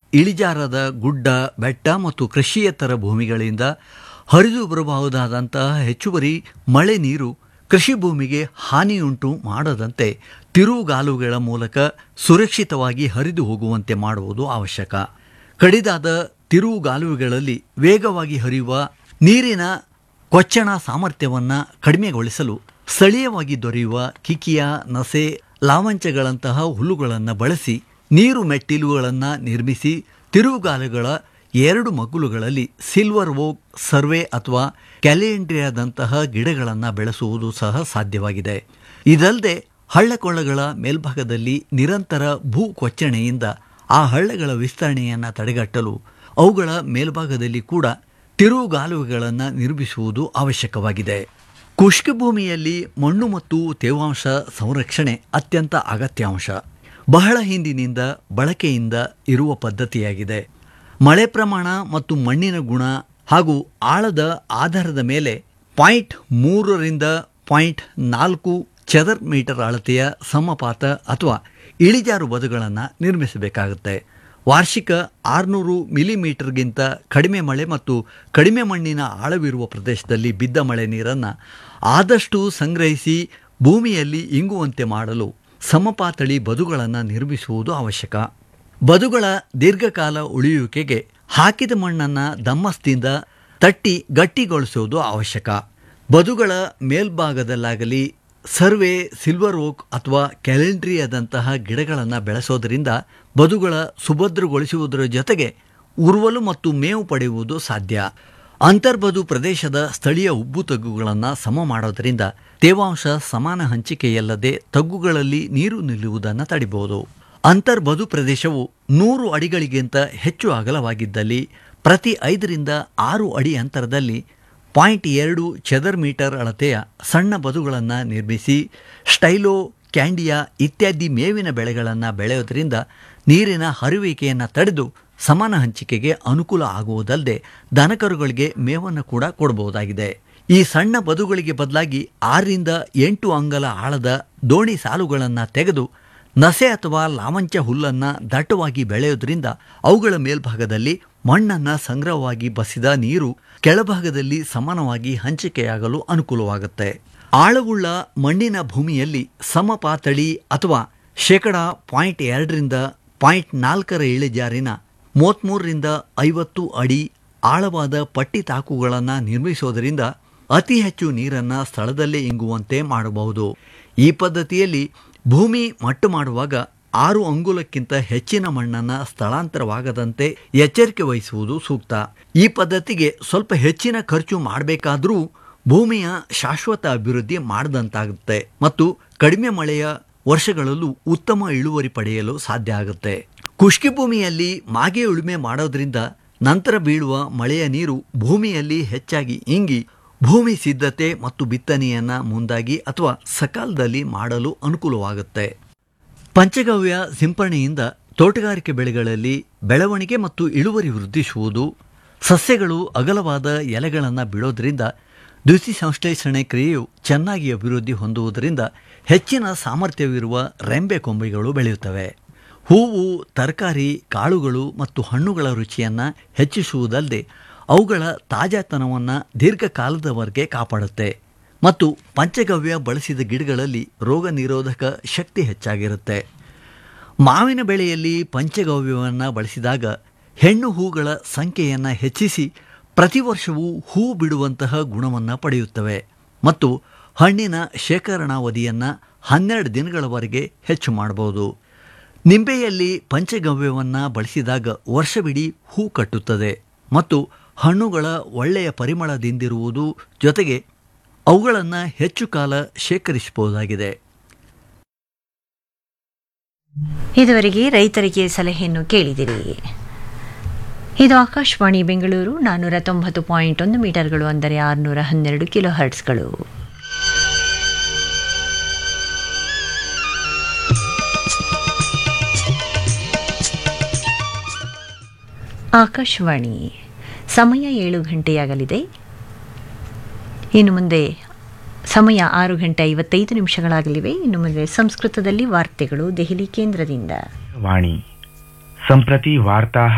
ಇಳಿಜಾರದ ಗುಡ್ಡ ಬೆಟ್ಟ ಮತ್ತು ಕೃಷಿಯೇತರ ಭೂಮಿಗಳಿಂದ ಹರಿದು ಬರಬಹುದಾದಂತಹ ಹೆಚ್ಚುವರಿ ಮಳೆ ನೀರು ಕೃಷಿ ಭೂಮಿಗೆ ಹಾನಿಯುಂಟು ಮಾಡದಂತೆ ತಿರುವುಗಾಲುಗಳ ಮೂಲಕ ಸುರಕ್ಷಿತವಾಗಿ ಹರಿದು ಹೋಗುವಂತೆ ಮಾಡುವುದು ಅವಶ್ಯಕ ಕಡಿದಾದ ತಿರುವುಗಾಲುವೆಗಳಲ್ಲಿ ವೇಗವಾಗಿ ಹರಿಯುವ ನೀರಿನ ಕೊಚ್ಚಣ ಸಾಮರ್ಥ್ಯವನ್ನು ಕಡಿಮೆಗೊಳಿಸಲು ಸ್ಥಳೀಯವಾಗಿ ದೊರೆಯುವ ಕಿಕಿಯ ನಸೆ ಲಾವಂಚಗಳಂತಹ ಹುಲ್ಲುಗಳನ್ನು ಬಳಸಿ ನೀರು ಮೆಟ್ಟಿಲುಗಳನ್ನು ನಿರ್ಮಿಸಿ ತಿರುವುಗಾಲುಗಳ ಎರಡು ಮಗ್ಗುಲುಗಳಲ್ಲಿ ಸಿಲ್ವರ್ ಓಕ್ ಸರ್ವೆ ಅಥವಾ ಕ್ಯಾಲೆಂಡ್ರಿಯಾದಂತಹ ಗಿಡಗಳನ್ನು ಬೆಳೆಸುವುದು ಸಹ ಸಾಧ್ಯವಾಗಿದೆ ಇದಲ್ಲದೆ ಹಳ್ಳಕೊಳ್ಳಗಳ ಮೇಲ್ಭಾಗದಲ್ಲಿ ನಿರಂತರ ಭೂ ಕೊಚ್ಚಣೆಯಿಂದ ಆ ಹಳ್ಳಗಳ ವಿಸ್ತರಣೆಯನ್ನು ತಡೆಗಟ್ಟಲು ಅವುಗಳ ಮೇಲ್ಭಾಗದಲ್ಲಿ ಕೂಡ ತಿರುವುಗಾಲುವೆಗಳನ್ನು ನಿರ್ಮಿಸುವುದು ಅವಶ್ಯಕವಾಗಿದೆ ಖುಷ್ಕ ಭೂಮಿಯಲ್ಲಿ ಮಣ್ಣು ಮತ್ತು ತೇವಾಂಶ ಸಂರಕ್ಷಣೆ ಅತ್ಯಂತ ಅಗತ್ಯಾಂಶ ಬಹಳ ಹಿಂದಿನಿಂದ ಬಳಕೆಯಿಂದ ಇರುವ ಪದ್ಧತಿಯಾಗಿದೆ ಮಳೆ ಪ್ರಮಾಣ ಮತ್ತು ಮಣ್ಣಿನ ಗುಣ ಹಾಗೂ ಆಳದ ಆಧಾರದ ಮೇಲೆ ಪಾಯಿಂಟ್ ಮೂರರಿಂದ ಪಾಯಿಂಟ್ ನಾಲ್ಕು ಚದರ್ ಮೀಟರ್ ಅಳತೆಯ ಸಮಪಾತ ಅಥವಾ ಇಳಿಜಾರು ಬದುಗಳನ್ನು ನಿರ್ಮಿಸಬೇಕಾಗುತ್ತೆ ವಾರ್ಷಿಕ ಆರುನೂರು ಮಿಲಿಮೀಟರ್ಗಿಂತ ಕಡಿಮೆ ಮಳೆ ಮತ್ತು ಕಡಿಮೆ ಮಣ್ಣಿನ ಆಳವಿರುವ ಪ್ರದೇಶದಲ್ಲಿ ಬಿದ್ದ ಮಳೆ ನೀರನ್ನು ಆದಷ್ಟು ಸಂಗ್ರಹಿಸಿ ಭೂಮಿಯಲ್ಲಿ ಇಂಗುವಂತೆ ಮಾಡಲು ಸಮಪಾತಳಿ ಬದುಗಳನ್ನು ನಿರ್ಮಿಸುವುದು ಅವಶ್ಯಕ ಬದುಗಳ ದೀರ್ಘಕಾಲ ಉಳಿಯುವಿಕೆಗೆ ಹಾಕಿದ ಮಣ್ಣನ್ನು ದಮ್ಮಸ್ದಿಂದ ತಟ್ಟಿ ಗಟ್ಟಿಗೊಳಿಸುವುದು ಅವಶ್ಯಕ ಬದುಗಳ ಮೇಲ್ಭಾಗದಲ್ಲಾಗಲಿ ಸರ್ವೆ ಸಿಲ್ವರ್ ಓಕ್ ಅಥವಾ ಕ್ಯಾಲೆಂಡ್ರಿಯಾದಂತಹ ಗಿಡಗಳನ್ನು ಬೆಳೆಸೋದರಿಂದ ಬದುಗಳ ಸುಭದ್ರಗೊಳಿಸುವುದರ ಜೊತೆಗೆ ಉರುವಲು ಮತ್ತು ಮೇವು ಪಡೆಯುವುದು ಸಾಧ್ಯ ಅಂತರ್ಬದು ಪ್ರದೇಶದ ಸ್ಥಳೀಯ ಉಬ್ಬು ತಗ್ಗುಗಳನ್ನು ಸಮ ಮಾಡೋದರಿಂದ ತೇವಾಂಶ ಸಮಾನ ಹಂಚಿಕೆಯಲ್ಲದೆ ತಗ್ಗುಗಳಲ್ಲಿ ನೀರು ನಿಲ್ಲುವುದನ್ನು ತಡಿಬಹುದು ಅಂತರ್ಬದು ಪ್ರದೇಶವು ನೂರು ಅಡಿಗಳಿಗಿಂತ ಹೆಚ್ಚು ಅಗಲವಾಗಿದ್ದಲ್ಲಿ ಪ್ರತಿ ಐದರಿಂದ ಆರು ಅಡಿ ಅಂತರದಲ್ಲಿ ಪಾಯಿಂಟ್ ಎರಡು ಚದರ್ ಮೀಟರ್ ಅಳತೆಯ ಸಣ್ಣ ಬದುಗಳನ್ನು ನಿರ್ಮಿಸಿ ಸ್ಟೈಲೋ ಕ್ಯಾಂಡಿಯಾ ಇತ್ಯಾದಿ ಮೇವಿನ ಬೆಳೆಗಳನ್ನು ಬೆಳೆಯೋದರಿಂದ ನೀರಿನ ಹರಿಯುವಿಕೆಯನ್ನು ತಡೆದು ಸಮಾನ ಹಂಚಿಕೆಗೆ ಅನುಕೂಲ ಆಗುವುದಲ್ಲದೆ ದನಕರುಗಳಿಗೆ ಮೇವನ್ನು ಕೂಡ ಕೊಡಬಹುದಾಗಿದೆ ಈ ಸಣ್ಣ ಬದುಗಳಿಗೆ ಬದಲಾಗಿ ಆರರಿಂದ ಎಂಟು ಅಂಗಲ ಆಳದ ದೋಣಿ ಸಾಲುಗಳನ್ನು ತೆಗೆದು ನಸೆ ಅಥವಾ ಲಾವಂಚ ಹುಲ್ಲನ್ನು ದಟ್ಟವಾಗಿ ಬೆಳೆಯೋದ್ರಿಂದ ಅವುಗಳ ಮೇಲ್ಭಾಗದಲ್ಲಿ ಮಣ್ಣನ್ನು ಸಂಗ್ರಹವಾಗಿ ಬಸಿದ ನೀರು ಕೆಳಭಾಗದಲ್ಲಿ ಸಮಾನವಾಗಿ ಹಂಚಿಕೆಯಾಗಲು ಅನುಕೂಲವಾಗುತ್ತೆ ಆಳವುಳ್ಳ ಮಣ್ಣಿನ ಭೂಮಿಯಲ್ಲಿ ಸಮಪಾತಳಿ ಅಥವಾ ಶೇಕಡ ಪಾಯಿಂಟ್ ಎರಡರಿಂದ ಪಾಯಿಂಟ್ ನಾಲ್ಕರ ಇಳಿಜಾರಿನ ಮೂವತ್ತ್ಮೂರರಿಂದ ಐವತ್ತು ಅಡಿ ಆಳವಾದ ಪಟ್ಟಿ ತಾಕುಗಳನ್ನು ನಿರ್ಮಿಸೋದರಿಂದ ಅತಿ ಹೆಚ್ಚು ನೀರನ್ನು ಸ್ಥಳದಲ್ಲೇ ಇಂಗುವಂತೆ ಮಾಡಬಹುದು ಈ ಪದ್ಧತಿಯಲ್ಲಿ ಭೂಮಿ ಮಟ್ಟು ಮಾಡುವಾಗ ಆರು ಅಂಗುಲಕ್ಕಿಂತ ಹೆಚ್ಚಿನ ಮಣ್ಣನ್ನು ಸ್ಥಳಾಂತರವಾಗದಂತೆ ಎಚ್ಚರಿಕೆ ವಹಿಸುವುದು ಸೂಕ್ತ ಈ ಪದ್ಧತಿಗೆ ಸ್ವಲ್ಪ ಹೆಚ್ಚಿನ ಖರ್ಚು ಮಾಡಬೇಕಾದರೂ ಭೂಮಿಯ ಶಾಶ್ವತ ಅಭಿವೃದ್ಧಿ ಮಾಡದಂತಾಗುತ್ತೆ ಮತ್ತು ಕಡಿಮೆ ಮಳೆಯ ವರ್ಷಗಳಲ್ಲೂ ಉತ್ತಮ ಇಳುವರಿ ಪಡೆಯಲು ಸಾಧ್ಯ ಆಗುತ್ತೆ ಖುಷ್ಕಿ ಭೂಮಿಯಲ್ಲಿ ಮಾಗೆ ಉಳುಮೆ ಮಾಡೋದ್ರಿಂದ ನಂತರ ಬೀಳುವ ಮಳೆಯ ನೀರು ಭೂಮಿಯಲ್ಲಿ ಹೆಚ್ಚಾಗಿ ಇಂಗಿ ಭೂಮಿ ಸಿದ್ಧತೆ ಮತ್ತು ಬಿತ್ತನೆಯನ್ನು ಮುಂದಾಗಿ ಅಥವಾ ಸಕಾಲದಲ್ಲಿ ಮಾಡಲು ಅನುಕೂಲವಾಗುತ್ತೆ ಪಂಚಗವ್ಯ ಸಿಂಪರಣೆಯಿಂದ ತೋಟಗಾರಿಕೆ ಬೆಳೆಗಳಲ್ಲಿ ಬೆಳವಣಿಗೆ ಮತ್ತು ಇಳುವರಿ ವೃದ್ಧಿಸುವುದು ಸಸ್ಯಗಳು ಅಗಲವಾದ ಎಲೆಗಳನ್ನು ಬಿಡೋದ್ರಿಂದ ದ್ಯುತಿ ಸಂಶ್ಲೇಷಣೆ ಕ್ರಿಯೆಯು ಚೆನ್ನಾಗಿ ಅಭಿವೃದ್ಧಿ ಹೊಂದುವುದರಿಂದ ಹೆಚ್ಚಿನ ಸಾಮರ್ಥ್ಯವಿರುವ ರೆಂಬೆ ಕೊಂಬೆಗಳು ಬೆಳೆಯುತ್ತವೆ ಹೂವು ತರಕಾರಿ ಕಾಳುಗಳು ಮತ್ತು ಹಣ್ಣುಗಳ ರುಚಿಯನ್ನು ಹೆಚ್ಚಿಸುವುದಲ್ಲದೆ ಅವುಗಳ ತಾಜಾತನವನ್ನು ದೀರ್ಘಕಾಲದವರೆಗೆ ಕಾಪಾಡುತ್ತೆ ಮತ್ತು ಪಂಚಗವ್ಯ ಬಳಸಿದ ಗಿಡಗಳಲ್ಲಿ ರೋಗ ನಿರೋಧಕ ಶಕ್ತಿ ಹೆಚ್ಚಾಗಿರುತ್ತೆ ಮಾವಿನ ಬೆಳೆಯಲ್ಲಿ ಪಂಚಗವ್ಯವನ್ನು ಬಳಸಿದಾಗ ಹೆಣ್ಣು ಹೂಗಳ ಸಂಖ್ಯೆಯನ್ನು ಹೆಚ್ಚಿಸಿ ಪ್ರತಿ ವರ್ಷವೂ ಹೂ ಬಿಡುವಂತಹ ಗುಣವನ್ನು ಪಡೆಯುತ್ತವೆ ಮತ್ತು ಹಣ್ಣಿನ ಶೇಖರಣಾವಧಿಯನ್ನು ಹನ್ನೆರಡು ದಿನಗಳವರೆಗೆ ಹೆಚ್ಚು ಮಾಡಬಹುದು ನಿಂಬೆಯಲ್ಲಿ ಪಂಚಗವ್ಯವನ್ನು ಬಳಸಿದಾಗ ವರ್ಷವಿಡೀ ಹೂ ಕಟ್ಟುತ್ತದೆ ಮತ್ತು ಹಣ್ಣುಗಳ ಒಳ್ಳೆಯ ಪರಿಮಳದಿಂದಿರುವುದು ಜೊತೆಗೆ ಅವುಗಳನ್ನು ಹೆಚ್ಚು ಕಾಲ ಶೇಖರಿಸಬಹುದಾಗಿದೆ ಇದುವರೆಗೆ ರೈತರಿಗೆ ಸಲಹೆಯನ್ನು ಕೇಳಿದಿರಿ ಇದು ಆಕಾಶವಾಣಿ ಬೆಂಗಳೂರು ನಾನ್ನೂರ ತೊಂಬತ್ತು ಪಾಯಿಂಟ್ ಒಂದು ಮೀಟರ್ಗಳು ಅಂದರೆ ಆರುನೂರ ಹನ್ನೆರಡು ಕಿಲೋ ಹರ್ಟ್ಸ್ಗಳು ಆಕಾಶವಾಣಿ ಸಮಯ ಏಳು ಗಂಟೆಯಾಗಲಿದೆ ಇನ್ನು ಮುಂದೆ ಸಮಯ ಆರು ಗಂಟೆ ಐವತ್ತೈದು ನಿಮಿಷಗಳಾಗಲಿವೆ ಇನ್ನು ಮುಂದೆ ಸಂಸ್ಕೃತದಲ್ಲಿ ವಾರ್ತೆಗಳು ದೆಹಲಿ ಕೇಂದ್ರದಿಂದ वाणी सम्प्रति वार्ताः